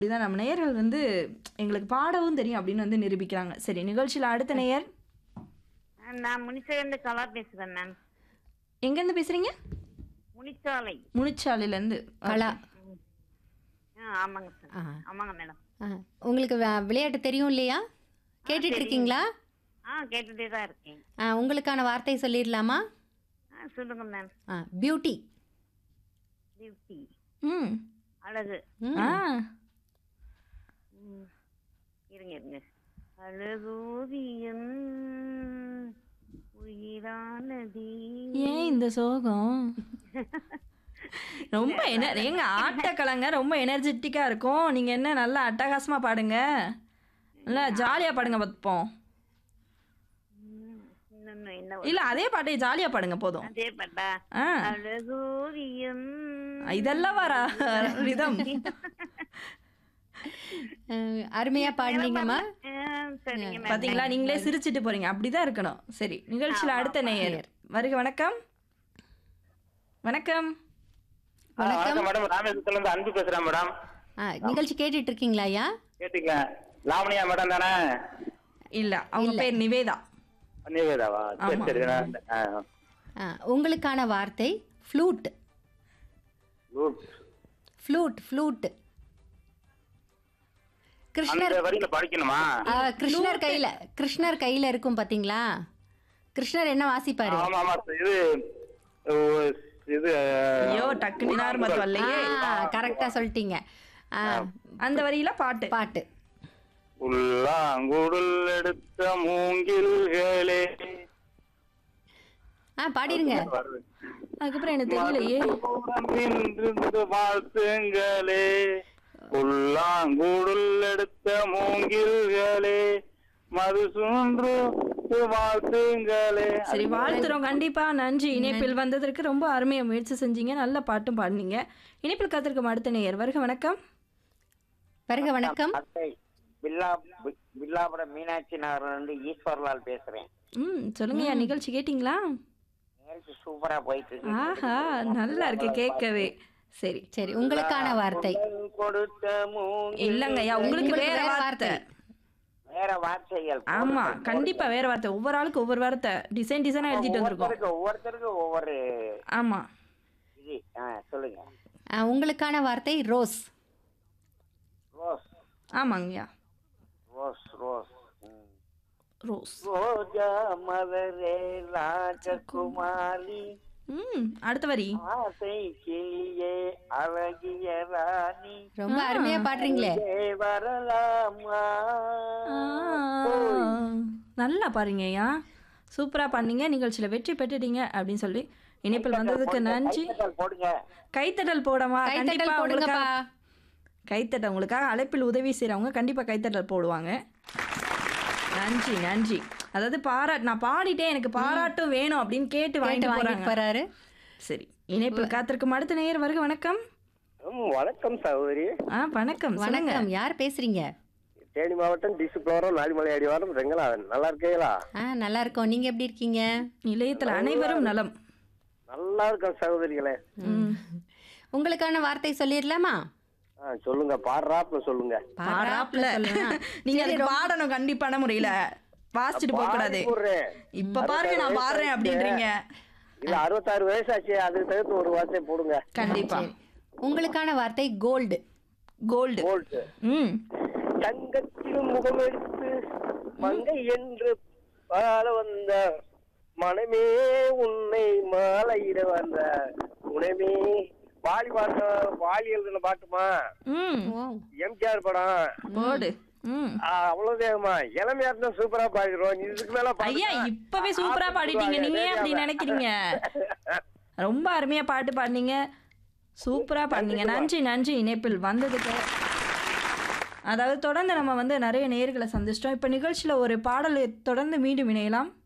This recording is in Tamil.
அப்படிதான் நம்ம நேயர்கள் வந்து எங்களுக்கு பாடவும் தெரியும் அப்படின்னு வந்து நிரூபிக்கிறாங்க சரி நிகழ்ச்சியில் அடுத்த நேயர் நான் முனிச்சிலிருந்து கலா பேசுறேன் மேம் எங்கேருந்து பேசுறீங்க முனிச்சாலை முனிச்சாலையிலேருந்து கலா ஆ ஆமாங்க சார் ஆ. ஆமாங்க மேடம் ஆ, உங்களுக்கு வி- விளையாட்டு தெரியும் இல்லையா கேட்டுட்டு இருக்கீங்களா ஆ கேட்டுட்டே தான் இருக்கேன் ஆ, உங்களுக்கான வார்த்தை சொல்லிடலாமா ஆ சொல்லுங்க மேம் ஆ பியூட்டி டியூட்டி ம் அழகு ஆ ம். இருங்க இருங்க அழகோவியம் உயிரானதி ஏன் இந்த சோகம் ரொம்ப என எங்க ஆட்டக்கலைங்க ரொம்ப எனர்ஜெட்டிக்காக இருக்கும் நீங்கள் என்ன நல்லா அட்டகாசமாக பாடுங்க நல்லா ஜாலியாக பாடுங்க பார்ப்போம் இன்னொன்னு என்ன இல்லை அதே பாட்டை ஜாலியாக பாடுங்க போதும் அதே பாட்டா ஆ அழகோவியம் இதெல்லாம் வரா ரிதம் ஆ, அருமையா பாடினீங்கம்மா ஆ, சரிங்க மேம் பாத்தீங்களா நீங்களே சிரிச்சிட்டு போறீங்க அப்படிதான் இருக்கணும் சரி நிகழ்ச்சியில் அடுத்த நேயர் வருக வணக்கம் வணக்கம் ஆ, வணக்கம் மேடம் ராமேஸ்வரத்துல இருந்து அன்பு பேசுறேன் மேடம் ஆ, நிகழ்ச்சி கேட்டுட்டு இருக்கீங்களா ஐயா கேட்டீங்க லாவணியா மேடம் தானே இல்ல அவங்க பேர் நிவேதா நிவேதாவா சரி ஆமா. சரி நான், ஆ, ஆ, உங்களுக்கான வார்த்தை ஃப்ளூட் good. ஃப்ளூட் ஃப்ளூட் கிருஷ்ணர் அந்த வரியில படிக்கணுமா ஆ, கிருஷ்ணர் கையில கிருஷ்ணர் கையில இருக்கும் பாத்தீங்களா கிருஷ்ணர் என்ன வாசிப்பாரு ஆமா ஆமா இது ஓ, இது ஐயோ டக்கு நினார் மத்து வரலையே கரெக்டா சொல்லிட்டீங்க ஆ, அந்த வரியில பாட்டு பாட்டு உள்ளாங்குடல் எடுத்த மூங்கில்களே ஆ பாடிருங்க வருது. அதுக்கப்புறம் எனக்கு தெரியலையே தூரம் நின்று வாழ்த்துங்களே உள்ளாங்குடல் எடுத்த மூங்கில்களே மது சுன்று வாழ்த்துங்களே சரி வாழ்த்துறோம் கண்டிப்பா நன்றி இணைப்பில் வந்ததற்கு ரொம்ப அருமையா முயற்சி செஞ்சீங்க நல்ல பாட்டும் பாடுனீங்க இணைப்பில் காத்திருக்கும் அடுத்த நேயர் வருக வணக்கம் வருக வணக்கம் அத்தை வில்லா வி- வில்லாபுரம் மீனாட்சி நகர்ல இருந்து ஈஸ்வர்லால் பேசுறேன் ம் சொல்லுங்கய்யா நிகழ்ச்சி கேட்டிங்களா நேருக்கு சூப்பரா போயிட்டு இருக்கு ஆஹா நல்லா இருக்கு கேட்கவே சரி சரி உங்களுக்கான வார்த்தை கொடுத்த மூங்கி இல்லங்கய்யா உங்களுக்கு உங்களுக்கு வேற வேற வார்த்தை வேற வார்த்தைகள் ஆமா கண்டிப்பா வேற வார்த்தை ஒவ்வொரு ஆளுக்கு ஒவ்வொரு வார்த்தை டிசைன் டிசைனா எழுதிட்டு வந்திருக்கோம் ஒவ்வொருத்தருக்கு ஒவ்வொருத்தருக்கும் ஒவ்வொரு ஆமா இது ஆ, சொல்லுங்க ஆ, உங்களுக்கான வார்த்தை ரோஸ் ரோஸ் ஆமாங்கய்யா ரோஸ் ரோஸ் ம். ரோஸ் ரோஜா மலரே ராஜகுமாரி ம் அடுத்த வரி ஆசை கிளியே அழகிய ராணி ரொம்ப அருமையா பாடுறீங்களே இங்கே வரலாமா ஆ, நல்லா பாருங்கய்யா சூப்பரா பண்ணீங்க நிகழ்ச்சியில வெற்றி பெற்றுட்டீங்க அப்படின்னு சொல்லி இணைப்பில் வந்ததுக்கு நன்றி கைத்தட்டல் போடுங்க கைத்தட்டல் போடமா கண்டிப்பா கைத்தட்டல் போடுங்கப்பா உங்களுக்காக கைத்தட்டல் உங்களுக்காக அழைப்பில் உதவி செய்றவங்க கண்டிப்பா கைத்தட்டல் போடுவாங்க நன்றி நன்றி அதாவது பாராட்டு நான் பாடிட்டேன் எனக்கு பாராட்டும் வேணும் அப்படின்னு கேட்டு கேட்டு வாங்கிட்டு வாங்கிட்டு போறாங்க போறாரு சரி இணைப்பில் காத்திருக்கும் அடுத்த நேயர் வருக வணக்கம் ம், வணக்கம் சகோதரி ஆ வணக்கம் சொல்லுங்க வணக்கம் யார் பேசுறீங்க தேனி மாவட்டம் டிசுப்ளோரம் நாலிமலை அடிவாரம் ரெங்கலாவன் நல்லா இருக்கீங்களா ஆ நல்லா இருக்கோம் நீங்க எப்படி இருக்கீங்க நிலையத்தில் அனைவரும் நலம் நல்லா இருக்கோம் சகோதரிகளே ம். உங்களுக்கான வார்த்தை சொல்லிடலாமா ஆ சொல்லுங்க பாடுறாப்புல சொல்லுங்க பாடாப்ல நீங்க அதுக்கு பாடணும் கண்டிப்பான முறையில வாசிச்சுட்டு போக கூடாது கூடுறேன். இப்ப பாருங்க நான் பாடுறேன் அப்படின்றீங்க இல்ல அறுபத்தாறு வயசாச்சு அதுக்கு தகுந்த ஒரு வார்த்தை போடுங்க கண்டிப்பா உங்களுக்கான வார்த்தை கோல்டு கோல்டு போல்ட்டு ம் தங்கத்தில் முகம் எடுத்து மங்கை என்று பாட வந்த மனமே உன்னை மாலையிட வந்த உணவே வாலி பாட்டு வாலி எழுதின பாட்டுமா ம் ஓ எம்ஜிஆர் படம் போடு ம் ஆ, அவ்வளவுதான்மா இளமையா இருந்தா சூப்பரா பாடிடுவோம் இதுக்கு மேல பாடுனா- ஐயா இப்பவே சூப்பரா பாடிட்டீங்க நீங்க ஏன் அப்படி நினைக்கிறீங்க ரொம்ப அருமையா பாட்டு பாடினீங்க சூப்பரா பாடினீங்க நன்றி நன்றி இணைப்பில் வந்ததுக்கு அதாவது தொடர்ந்து நம்ம வந்து நிறைய நேர்களை சந்திச்சிட்டோம் இப்போ நிகழ்ச்சியில் ஒரு பாடலை தொடர்ந்து மீண்டும் இணையலாம்